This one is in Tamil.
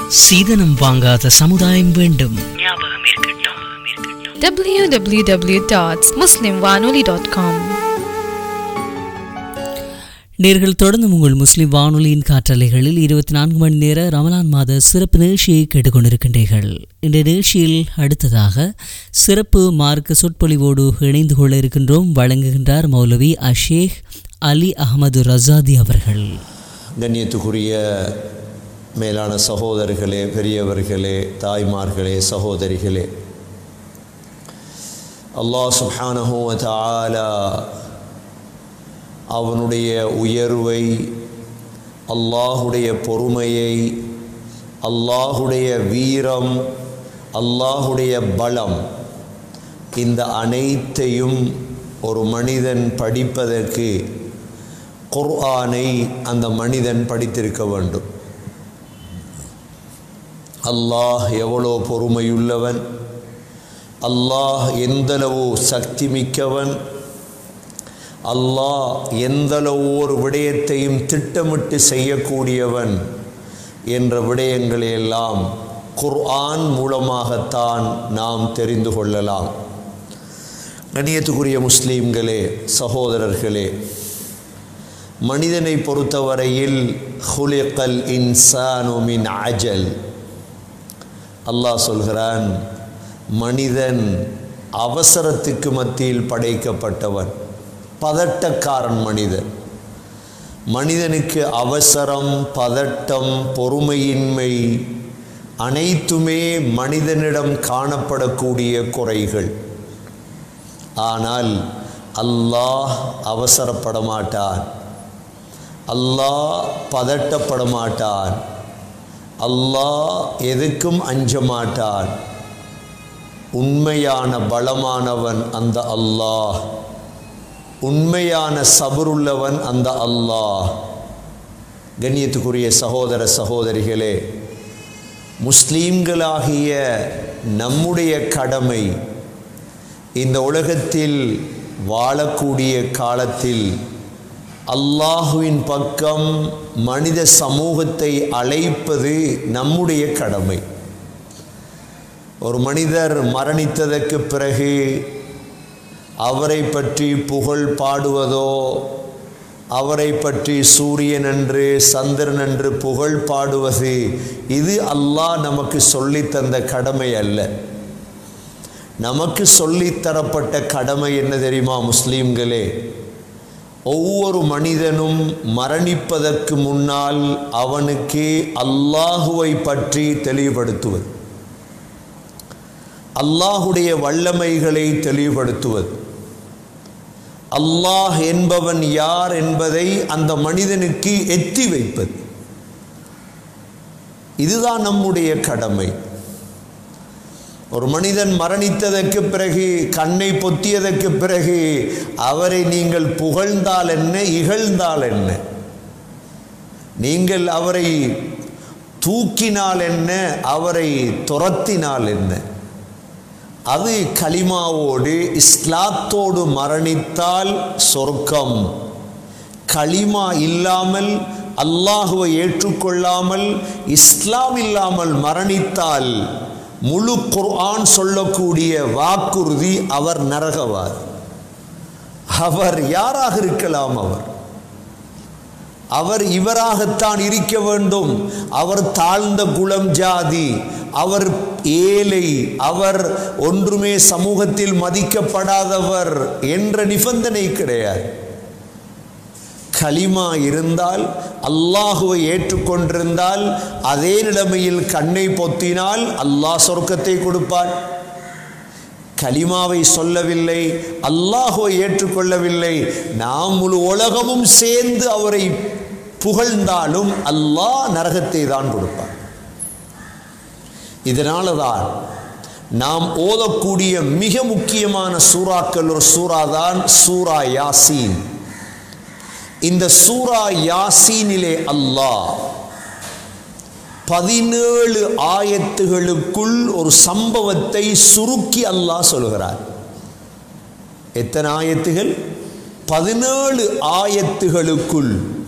சீதனம் வாங்காத சமுதாயம் வேண்டும் www.muslimwanoli.com நேர்கள் தொடர்ந்து உங்கள் முஸ்லிம் வானொலியின் காற்றலைகளில் இருபத்தி நான்கு மணி நேர ரமலான் மாத சிறப்பு நிகழ்ச்சியை கேட்டுக்கொண்டிருக்கின்றீர்கள் இந்த நிகழ்ச்சியில் அடுத்ததாக சிறப்பு மார்க்க சொற்பொழிவோடு இணைந்து கொள்ள இருக்கின்றோம் வழங்குகின்றார் மௌலவி அஷேக் அலி அகமது ரசாதி அவர்கள் கண்ணியத்துக்குரிய மேலான சகோதரர்களே பெரியவர்களே தாய்மார்களே சகோதரிகளே அல்லாஹ் சுப்ஹானஹு வ தஆலா அவனுடைய உயர்வை அல்லாஹுடைய பொறுமையை அல்லாஹுடைய வீரம் அல்லாஹுடைய பலம் இந்த அனைத்தையும் ஒரு மனிதன் படிப்பதற்கு குர்ஆனை அந்த மனிதன் படித்திருக்க வேண்டும் அல்லாஹ் எவ்வளோ பொறுமையுள்ளவன் அல்லாஹ் எந்தளவு சக்தி மிக்கவன் அல்லாஹ் எந்தளவு ஒரு விடயத்தையும் திட்டமிட்டு செய்யக்கூடியவன் என்ற விடயங்களை எல்லாம் குர்ஆன் மூலமாகத்தான் நாம் தெரிந்து கொள்ளலாம் கண்ணியத்துக்குரிய முஸ்லீம்களே சகோதரர்களே மனிதனை பொறுத்தவரையில் ஹுலிகல் இன்சானு மின் அஜல் அல்லாஹ் சொல்கிறான் மனிதன் அவசரத்துக்கு மத்தியில் படைக்கப்பட்டவன் பதட்டக்காரன் மனிதன் மனிதனுக்கு அவசரம் பதட்டம் பொறுமையின்மை அனைத்துமே மனிதனிடம் காணப்படக்கூடிய குறைகள் ஆனால் அல்லாஹ் அவசரப்பட மாட்டான் அல்லாஹ் பதட்டப்பட மாட்டான் அல்லாஹ் எதுக்கும் அஞ்ச மாட்டான் உண்மையான பலமானவன் அந்த அல்லாஹ் உண்மையான சபருள்ளவன் அந்த அல்லாஹ் கண்ணியத்துக்குரிய சகோதர சகோதரிகளே முஸ்லீம்களாகிய நம்முடைய கடமை இந்த உலகத்தில் வாழக்கூடிய காலத்தில் அல்லாஹுவின் பக்கம் மனித சமூகத்தை அழைப்பது நம்முடைய கடமை ஒரு மனிதர் மரணித்ததற்கு பிறகு அவரை பற்றி புகழ் பாடுவதோ அவரை பற்றி சூரியன் என்று சந்திரன் என்று புகழ் பாடுவது இது அல்லாஹ் நமக்கு சொல்லித்தந்த கடமை அல்ல நமக்கு சொல்லித்தரப்பட்ட கடமை என்ன தெரியுமா முஸ்லீம்களே ஒவ்வொரு மனிதனும் மரணிப்பதற்கு முன்னால் அவனுக்கு அல்லாஹுவை பற்றி தெளிவுபடுத்துவது அல்லாஹுடைய வல்லமைகளை தெளிவுபடுத்துவது அல்லாஹ் என்பவன் யார் என்பதை அந்த மனிதனுக்கு எத்தி வைப்பது இதுதான் நம்முடைய கடமை ஒரு மனிதன் மரணித்ததற்கு பிறகு கண்ணை பொத்தியதற்கு பிறகு அவரை நீங்கள் புகழ்ந்தால் என்ன இகழ்ந்தால் என்ன நீங்கள் அவரை தூக்கினால் என்ன அவரை துரத்தினால் என்ன அது களிமாவோடு இஸ்லாத்தோடு மரணித்தால் சொர்க்கம் களிமா இல்லாமல் அல்லாஹுவை ஏற்றுக்கொள்ளாமல் இஸ்லாம் இல்லாமல் மரணித்தால் முழு குர்ஆன் சொல்லக்கூடிய வாக்குறுதி அவர் நரகவார் அவர் யாராக இருக்கலாம் அவர் அவர் இவராகத்தான் இருக்க வேண்டும் அவர் தாழ்ந்த குலம் ஜாதி அவர் ஏழை அவர் ஒன்றுமே சமூகத்தில் மதிக்கப்படாதவர் என்ற நிபந்தனை கிடையாது கலிமா இருந்தால் அல்லாஹுவை ஏற்றுக்கொண்டிருந்தால் அதே நிலைமையில் கண்ணை பொத்தினால் அல்லாஹ் சொர்க்கத்தை கொடுப்பான் கலிமாவை சொல்லவில்லை அல்லாஹுவை ஏற்றுக்கொள்ளவில்லை நாம் முழு உலகமும் சேர்ந்து அவரை புகழ்ந்தாலும் அல்லாஹ் நரகத்தை தான் கொடுப்பார் இதனால தான் நாம் ஓதக்கூடிய மிக முக்கியமான சூறாக்கள் ஒரு சூறா தான் சூரா யாசீன் இந்த சூரா யாசீனிலே அல்லாஹ் பதினேழு ஆயத்துகளுக்குள் ஒரு சம்பவத்தை சுருக்கி அல்லாஹ் சொல்கிறார் எத்தனை ஆயத்துகள் பதினேழு ஆயத்துகளுக்குள்